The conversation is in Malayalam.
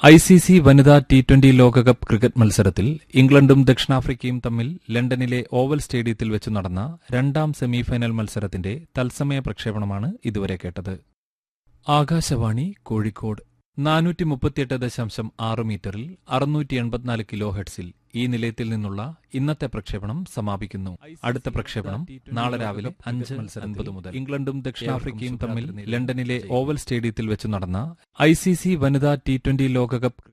ഐ സി സി വനിതാ ടി ട്വന്റി ലോകകപ്പ് ക്രിക്കറ്റ് മത്സരത്തിൽ ഇംഗ്ലണ്ടും ദക്ഷിണാഫ്രിക്കയും തമ്മിൽ ലണ്ടനിലെ ഓവൽ സ്റ്റേഡിയത്തിൽ വെച്ച് നടന്ന രണ്ടാം സെമിഫൈനൽ മത്സരത്തിന്റെ തത്സമയ പ്രക്ഷേപണമാണ് ഇതുവരെ കേട്ടത് ആകാശവാണി കോഴിക്കോട് നാനൂറ്റി മുപ്പത്തിയെട്ട് ദശാംശം ആറ് മീറ്ററിൽ അറുന്നൂറ്റി എൺപത്തിനാല് കിലോ ഹെഡ്സിൽ ഈ നിലയത്തിൽ നിന്നുള്ള ഇന്നത്തെ പ്രക്ഷേപണം സമാപിക്കുന്നു അടുത്ത പ്രക്ഷേപണം നാളെ രാവിലെ അഞ്ച് അൻപത് മുതൽ ഇംഗ്ലണ്ടും ദക്ഷിണാഫ്രിക്കയും തമ്മിൽ ലണ്ടനിലെ ഓവൽ സ്റ്റേഡിയത്തിൽ വെച്ച് നടന്ന ഐ സി സി വനിതാ ടി ട്വന്റി ലോകകപ്പ്